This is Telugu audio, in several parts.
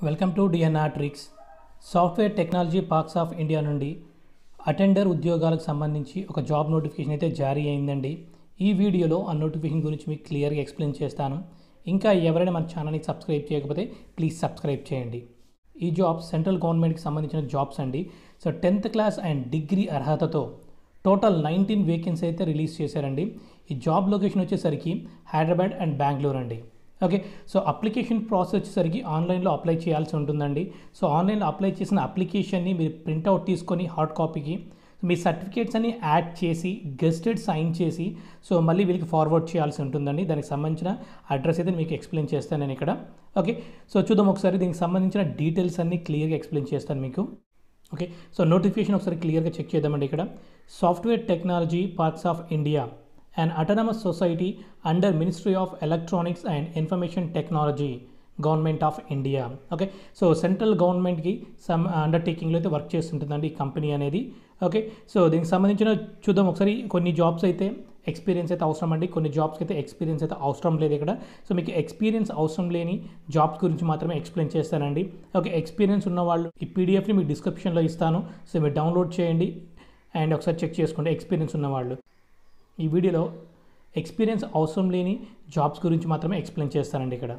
welcome to DNR tricks software technology parks of India నుండి అటెండర్ ఉద్యోగాలకు సంబంధించి ఒక జాబ్ నోటిఫికేషన్ అయితే జారీ అయిందండి ఈ వీడియోలో ఆ నోటిఫికేషన్ గురించి మీకు క్లియర్గా ఎక్స్ప్లెయిన్ చేస్తాను ఇంకా ఎవరైనా మన ఛానల్ని సబ్స్క్రైబ్ చేయకపోతే ప్లీజ్ సబ్స్క్రైబ్ చేయండి ఈ జాబ్స్ సెంట్రల్ గవర్నమెంట్కి సంబంధించిన జాబ్స్ అండి so tenth class and degree అర్హతతో టోటల్ నైన్టీన్ వేకెన్సీ అయితే రిలీజ్ చేశారండి ఈ జాబ్ లొకేషన్ వచ్చేసరికి హైదరాబాద్ అండ్ బెంగళూరు అండి ఓకే సో అప్లికేషన్ ప్రాసెస్ వచ్చేసరికి ఆన్లైన్లో అప్లై చేయాల్సి ఉంటుందండి సో ఆన్లైన్లో అప్లై చేసిన అప్లికేషన్ని మీరు ప్రింట్అవుట్ తీసుకొని హార్డ్ కాపీకి మీ సర్టిఫికేట్స్ అన్ని యాడ్ చేసి గెస్టెడ్ సైన్ చేసి సో మళ్ళీ వీళ్ళకి ఫార్వర్డ్ చేయాల్సి ఉంటుందండి దానికి సంబంధించిన అడ్రస్ అయితే మీకు ఎక్స్ప్లెయిన్ చేస్తాను నేను ఇక్కడ ఓకే సో చూద్దాం ఒకసారి దీనికి సంబంధించిన డీటెయిల్స్ అన్ని క్లియర్గా ఎక్స్ప్లెయిన్ చేస్తాను మీకు ఓకే సో నోటిఫికేషన్ ఒకసారి క్లియర్గా చెక్ చేద్దామండి ఇక్కడ software technology parks of India and autonomous society under ministry of electronics and information technology government of India okay so central గవర్నమెంట్కి సమ్ అండర్టేకింగ్లో అయితే వర్క్ చేస్తుంటుందండి ఈ కంపెనీ అనేది ఓకే సో దీనికి సంబంధించిన చూద్దాం ఒకసారి కొన్ని జాబ్స్ అయితే ఎక్స్పీరియన్స్ అయితే అవసరం అండి కొన్ని జాబ్స్కి అయితే ఎక్స్పీరియన్స్ అయితే అవసరం లేదు ఇక్కడ సో మీకు ఎక్స్పీరియన్స్ అవసరం లేని జాబ్స్ గురించి మాత్రమే ఎక్స్ప్లెయిన్ చేస్తానండి ఓకే ఎక్స్పీరియన్స్ ఉన్న వాళ్ళు ఈ పీడిఎఫ్ని మీకు డిస్క్రిప్షన్లో ఇస్తాను సో మీరు డౌన్లోడ్ చేయండి అండ్ ఒకసారి చెక్ చేసుకోండి ఎక్స్పీరియన్స్ ఉన్న వాళ్ళు ఈ వీడియోలో ఎక్స్పీరియన్స్ అవసరం లేని జాబ్స్ గురించి మాత్రమే ఎక్స్ప్లెయిన్ చేస్తానండి ఇక్కడ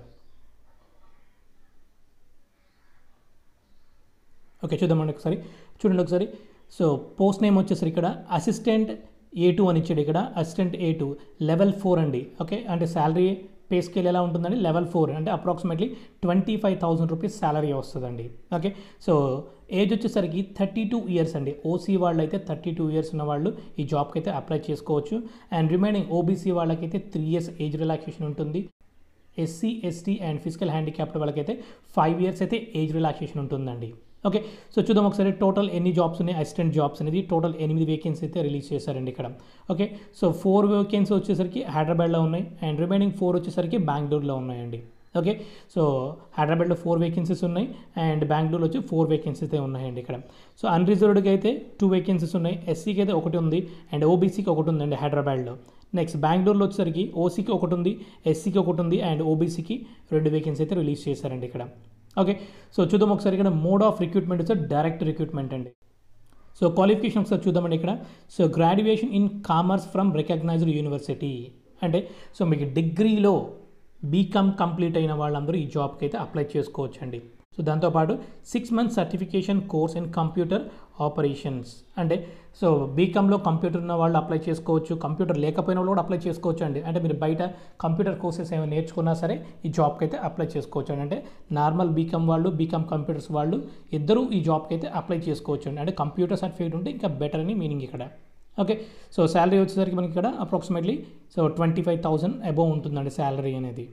ఓకే చూద్దామండి ఒకసారి చూడండి ఒకసారి సో పోస్ట్ నేమ్ వచ్చేసరికి ఇక్కడ అసిస్టెంట్ ఏ టూ అని ఇచ్చాడు ఇక్కడ assistant A two level four అండి ఓకే అంటే శాలరీ పే స్కేల్ ఎలా ఉంటుందండి లెవెల్ ఫోర్ అంటే approximately twenty five thousand rupees salary వస్తుందండి ఓకే సో ఏజ్ వచ్చేసరికి థర్టీ టూ ఇయర్స్ అండి ఓసీ వాళ్ళు అయితే థర్టీ టూ ఇయర్స్ ఉన్న వాళ్ళు ఈ జాబ్కి అయితే అప్లై చేసుకోవచ్చు అండ్ రిమైనింగ్ ఓబీసీ వాళ్ళకైతే త్రీ ఇయర్స్ ఏజ్ రిలాక్సేషన్ ఉంటుంది SC ST and physical handicapped వాళ్ళకైతే ఫైవ్ ఇయర్స్ అయితే ఏజ్ రిలాక్సేషన్ ఉంటుందండి ఓకే సో చూద్దాం ఒకసారి టోటల్ ఎన్ని జాబ్స్ ఉన్నాయి అసిస్టెంట్ జాబ్స్ అనేది టోటల్ ఎనిమిది వేకెన్సీ అయితే రిలీజ్ చేశారండి ఇక్కడ ఓకే సో ఫోర్ వేకెన్సీ వచ్చేసరికి హైదరాబాద్లో ఉన్నాయి అండ్ రిమైనింగ్ ఫోర్ వచ్చేసరికి బెంగళూరులో ఉన్నాయండి ఓకే సో హైదరాబాద్లో ఫోర్ వేకెన్సీస్ ఉన్నాయి అండ్ బెంగళూరులో వచ్చి ఫోర్ వేకెన్సీస్ అయితే ఉన్నాయండి ఇక్కడ సో అన్రిజర్వ్డ్కి అయితే టూ వేకెన్సీస్ ఉన్నాయి ఎస్సీకి అయితే ఒకటి ఉంది అండ్ ఓబీసీకి ఒకటి ఉందండి హైదరాబాద్లో నెక్స్ట్ బెంగళూరులో వచ్చేసరికి ఓసీకి ఒకటి ఉంది ఎస్సీకి ఒకటి ఉంది అండ్ ఓబీసీకి రెండు వేకెన్సీ అయితే రిలీజ్ చేశారండి ఇక్కడ ఓకే సో చూద్దాం ఒకసారి ఇక్కడ మోడ్ ఆఫ్ రిక్రూట్మెంట్ వచ్చి డైరెక్ట్ రిక్రూట్మెంట్ అండి సో క్వాలిఫికేషన్ ఒకసారి చూద్దామండి ఇక్కడ so graduation in commerce from recognised university అంటే సో మీకు డిగ్రీలో బీకామ్ కంప్లీట్ అయిన వాళ్ళందరూ ఈ జాబ్కి అయితే అప్లై చేసుకోవచ్చు అండి సో దాంతోపాటు six months certification course in computer operations అంటే సో బీకామ్లో కంప్యూటర్ ఉన్న వాళ్ళు అప్లై చేసుకోవచ్చు కంప్యూటర్ లేకపోయిన వాళ్ళు కూడా అప్లై చేసుకోవచ్చు అండి అంటే మీరు బయట కంప్యూటర్ కోర్సెస్ ఏమైనా నేర్చుకున్నా సరే ఈ జాబ్కి అయితే అప్లై చేసుకోవచ్చు అండి అంటే నార్మల్ బీకామ్ వాళ్ళు బీకామ్ కంప్యూటర్స్ వాళ్ళు ఇద్దరు ఈ జాబ్కి అయితే అప్లై చేసుకోవచ్చు అండి అంటే కంప్యూటర్ సర్టిఫికేట్ ఉంటే ఇంకా బెటర్ అని మీనింగ్ ఇక్కడ ఓకే సో శాలరీ వచ్చేసరికి మనకి ఇక్కడ approximately so twenty five thousand above ఉంటుందండి శాలరీ అనేది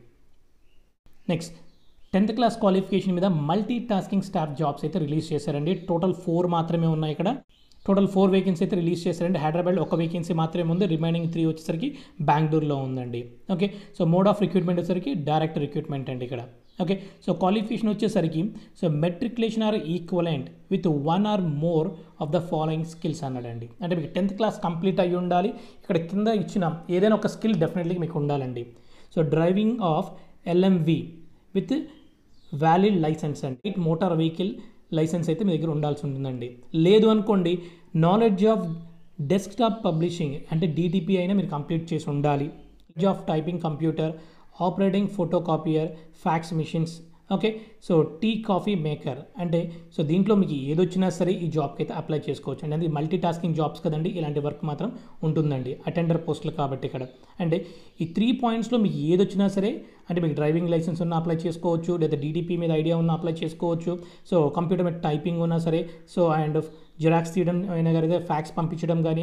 నెక్స్ట్ టెన్త్ క్లాస్ క్వాలిఫికేషన్ మీద మల్టీ టాస్కింగ్ స్టాఫ్ జాబ్స్ అయితే రిలీజ్ చేశారండి టోటల్ ఫోర్ మాత్రమే ఉన్నాయి ఇక్కడ టోటల్ ఫోర్ వేకెన్సీ అయితే రిలీజ్ చేశారండి హైదరాబాద్లో ఒక వేకెన్సీ మాత్రమే ఉంది రిమైనింగ్ త్రీ వచ్చేసరికి బెంగళూరులో ఉందండి okay so mode of recruitment వచ్చేసరికి డైరెక్ట్ రిక్రూట్మెంట్ అండి ఇక్కడ ఓకే సో క్వాలిఫికేషన్ వచ్చేసరికి so matriculation or equivalent with one or more of the following skills అన్నాడండి అంటే మీకు టెన్త్ క్లాస్ కంప్లీట్ అయ్యి ఉండాలి ఇక్కడ కింద ఇచ్చిన ఏదైనా ఒక స్కిల్ డెఫినెట్లీ మీకు ఉండాలండి so driving of LMV with valid licence అండి మోటార్ వెహికల్ లైసెన్స్ అయితే మీ దగ్గర ఉండాల్సి ఉంటుందండి లేదు అనుకోండి నాలెడ్జ్ ఆఫ్ డెస్క్టాప్ పబ్లిషింగ్ అంటే డిటిపి అయినా మీరు కంప్లీట్ చేసి ఉండాలి knowledge of typing computer operating photocopier fax machines okay so tea coffee maker అంటే సో దీంట్లో మీకు ఏదొచ్చినా సరే ఈ జాబ్కి అయితే అప్లై చేసుకోవచ్చు అండి అది మల్టీ టాస్కింగ్ జాబ్స్ కదండి ఇలాంటి వర్క్ మాత్రం ఉంటుందండి అటెండర్ పోస్టులు కాబట్టి ఇక్కడ అంటే ఈ త్రీ పాయింట్స్లో మీకు ఏదొచ్చినా సరే అంటే మీకు డ్రైవింగ్ లైసెన్స్ ఉన్న అప్లై చేసుకోవచ్చు లేదా డీటీపీ మీద ఐడియా ఉన్న అప్లై చేసుకోవచ్చు సో కంప్యూటర్ మీద టైపింగ్ ఉన్నా సరే సో అండ్ జిరాక్స్ తీయడం అయినా కానీ ఫ్యాక్స్ పంపించడం కానీ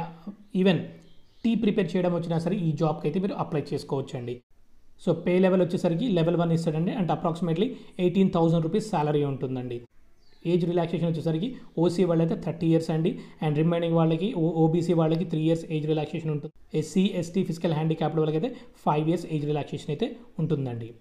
ఈవెన్ టీ ప్రిపేర్ చేయడం వచ్చినా సరే ఈ జాబ్కి అయితే మీరు అప్లై చేసుకోవచ్చు అండి సో పే లెవెల్ వచ్చేసరికి లెవెల్ వన్ ఇస్తాడండి అంటే approximately eighteen thousand rupees salary ఉంటుందండి ఏజ్ రిలాక్సేషన్ వచ్చేసరికి ఓసీ వాళ్ళైతే థర్టీ ఇయర్స్ అండి అండ్ రిమైనింగ్ వాళ్ళకి ఓబీసీ వాళ్ళకి త్రీ ఇయర్స్ ఏజ్ రిలాక్సేషన్ ఉంటుంది ఎస్సీ ఎస్టీ ఫిజికల్ హ్యాండిక్యాప్డ్ వాళ్ళకి అయితే ఫైవ్ ఇయర్స్ ఏజ్ రిలాక్సేషన్ అయితే ఉంటుందండి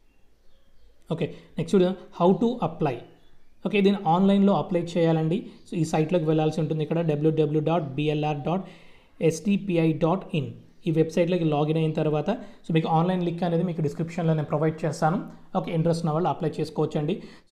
okay next how to apply okay దీన్ని ఆన్లైన్లో అప్లై చేయాలండి సో ఈ సైట్లోకి వెళ్ళాల్సి ఉంటుంది ఇక్కడ WWW dot BLR dot STPI dot in ఈ వెబ్సైట్లోకి లాగిన్ అయిన తర్వాత సో మీకు ఆన్లైన్ లింక్ అనేది మీకు డిస్క్రిప్షన్లో నేను ప్రొవైడ్ చేస్తాను ఓకే ఇంట్రెస్ట్ ఉన్న వాళ్ళు అప్లై చేసుకోవచ్చండి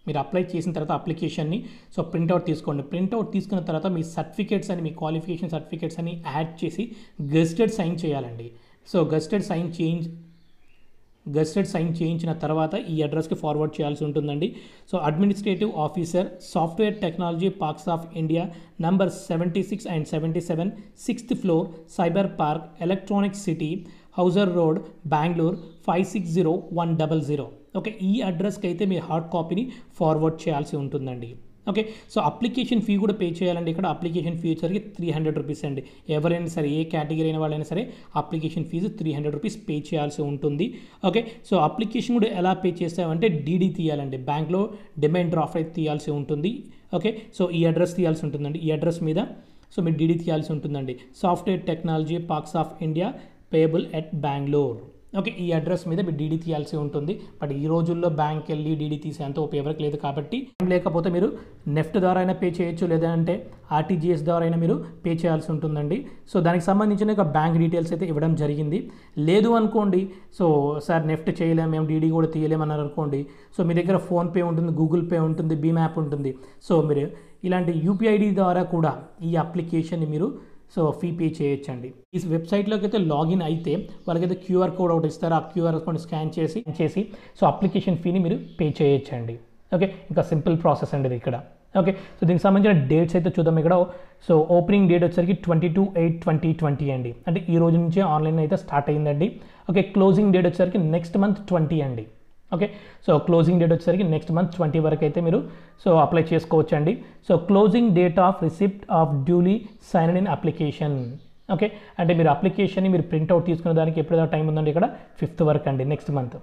మీరు అప్లై చేసిన తర్వాత అప్లికేషన్ని సో ప్రింట్అవుట్ తీసుకోండి ప్రింట్అవుట్ తీసుకున్న తర్వాత మీ సర్టిఫికేట్స్ అని మీ క్వాలిఫికేషన్ సర్టిఫికేట్స్ అని యాడ్ చేసి గెస్టెడ్ సైన్ చేయాలండి so gazetted sign change gazetted sign చేయించిన తర్వాత ఈ అడ్రస్కి ఫార్వర్డ్ చేయాల్సి ఉంటుందండి so administrative officer software technology parks of India number seventy six and seventy seven sixth floor cyber park electronic city Hosur road Bengaluru five six zero one double zero okay ఈ అడ్రస్కి అయితే మీ హార్డ్ కాపీని ఫార్వర్డ్ చేయాల్సి ఉంటుందండి ఓకే సో అప్లికేషన్ ఫీ కూడా పే చేయాలండి ఇక్కడ అప్లికేషన్ ఫీ వచ్చేసరికి త్రీ హండ్రెడ్ రూపీస్ అండి ఎవరైనా సరే ఏ కేటగిరీ అయిన వాళ్ళైనా సరే application fees three hundred rupees pay చేయాల్సి ఉంటుంది ఓకే సో అప్లికేషన్ కూడా ఎలా పే చేస్తామంటే డీడీ తీయాలండి బ్యాంక్లో డిమాండ్ డ్రాఫ్ట్ అయితే తీయాల్సి ఉంటుంది ఓకే సో ఈ అడ్రస్ తీయాల్సి ఉంటుందండి ఈ అడ్రస్ మీద సో మీరు డీడీ తీయాల్సి ఉంటుందండి software technology parks of India payable at Bengaluru okay ఈ అడ్రస్ మీద మీరు డీడీ తీయాల్సి ఉంటుంది బట్ ఈ రోజుల్లో బ్యాంక్ వెళ్ళి డీడీ తీసేంత ఉపయోగం లేదు కాబట్టి లేకపోతే మీరు నెఫ్ట్ ద్వారా అయినా పే చేయొచ్చు లేదంటే ఆర్టీజీఎస్ ద్వారా అయినా మీరు పే చేయాల్సి ఉంటుందండి సో దానికి సంబంధించిన ఒక బ్యాంక్ డీటెయిల్స్ అయితే ఇవ్వడం జరిగింది లేదు అనుకోండి సో సార్ నెఫ్ట్ చేయలేము మేము డీడీ కూడా తీయలేమన్నారు అనుకోండి సో మీ దగ్గర ఫోన్పే ఉంటుంది గూగుల్ పే ఉంటుంది భీమ్ యాప్ ఉంటుంది సో మీరు ఇలాంటి యూపీఐడి ద్వారా కూడా ఈ అప్లికేషన్ని మీరు సో ఫీ పే చేయొచ్చండి ఈ వెబ్సైట్లోకి అయితే లాగిన్ అయితే వాళ్ళకైతే క్యూఆర్ కోడ్ ఒకటి ఇస్తారు ఆ క్యూఆర్ కోడ్ స్కాన్ చేసి చేసి సో అప్లికేషన్ ఫీని మీరు పే చేయొచ్చండి ఓకే ఇంకా సింపుల్ ప్రాసెస్ అండి ఇది ఇక్కడ ఓకే సో దీనికి సంబంధించిన డేట్స్ అయితే చూద్దాం ఇక్కడ సో ఓపెనింగ్ డేట్ వచ్చేసరికి twenty two eight twenty twenty అండి అంటే ఈ రోజు నుంచే ఆన్లైన్ అయితే స్టార్ట్ అయిందండి ఓకే క్లోజింగ్ డేట్ వచ్చేసరికి నెక్స్ట్ మంత్ ట్వంటీ అండి ఓకే సో క్లోజింగ్ డేట్ వచ్చేసరికి నెక్స్ట్ మంత్ ట్వంటీ వరకు అయితే మీరు సో అప్లై చేసుకోవచ్చు అండి so closing date of receipt of duly sign in application okay అంటే మీరు అప్లికేషన్ని మీరు ప్రింట్అవుట్ తీసుకునే దానికి ఎప్పుడు టైం ఉందండి ఇక్కడ ఫిఫ్త్ వరకు అండి నెక్స్ట్ మంత్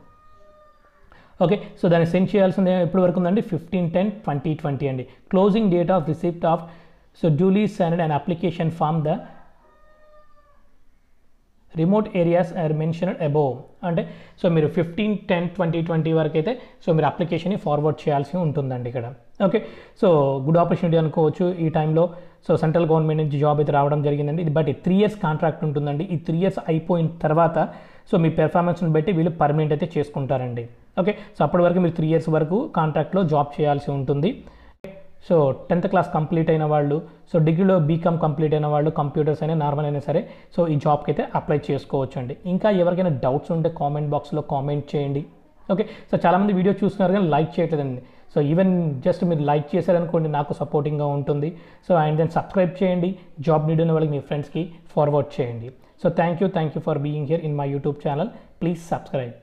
ఓకే సో దాన్ని సెండ్ చేయాల్సింది ఎప్పటి వరకు ఉందండి ఫిఫ్టీన్ టెన్ ట్వంటీ ట్వంటీ అండి closing date of receipt of so duly sign and application form the remote areas are mentioned above అంటే సో మీరు ఫిఫ్టీన్ టెన్ ట్వంటీ ట్వంటీ వరకు అయితే సో మీరు అప్లికేషన్ని ఫార్వర్డ్ చేయాల్సి ఉంటుందండి ఇక్కడ ఓకే సో గుడ్ ఆపర్చునిటీ అనుకోవచ్చు ఈ టైంలో సో సెంట్రల్ గవర్నమెంట్ నుంచి జాబ్ అయితే రావడం జరిగిందండి ఇది బట్ త్రీ ఇయర్స్ కాంట్రాక్ట్ ఉంటుందండి ఈ త్రీ ఇయర్స్ అయిపోయిన తర్వాత సో మీ పెర్ఫార్మెన్స్ని బట్టి వీళ్ళు పర్మనెంట్ అయితే చేసుకుంటారండి ఓకే సో అప్పటి వరకు మీరు త్రీ ఇయర్స్ వరకు కాంట్రాక్ట్లో జాబ్ చేయాల్సి ఉంటుంది సో టెన్త్ క్లాస్ కంప్లీట్ అయిన వాళ్ళు సో డిగ్రీలో బీకామ్ కంప్లీట్ అయిన వాళ్ళు కంప్యూటర్స్ అయినా నార్మల్ అయినా సరే సో ఈ జాబ్కి అయితే అప్లై చేసుకోవచ్చు అండి ఇంకా ఎవరికైనా డౌట్స్ ఉంటే కామెంట్ బాక్స్లో కామెంట్ చేయండి ఓకే సో చాలామంది వీడియో చూస్తున్నారు కానీ లైక్ చేయట్లేదండి సో ఈవెన్ జస్ట్ మీరు లైక్ చేశారనుకోండి నాకు సపోర్టింగ్గా ఉంటుంది సో అండ్ దెన్ సబ్స్క్రైబ్ చేయండి జాబ్ నీడ్ ఉన్న వాళ్ళకి మీ ఫ్రెండ్స్కి ఫార్వర్డ్ చేయండి so thank you thank you for being here in my YouTube channel please subscribe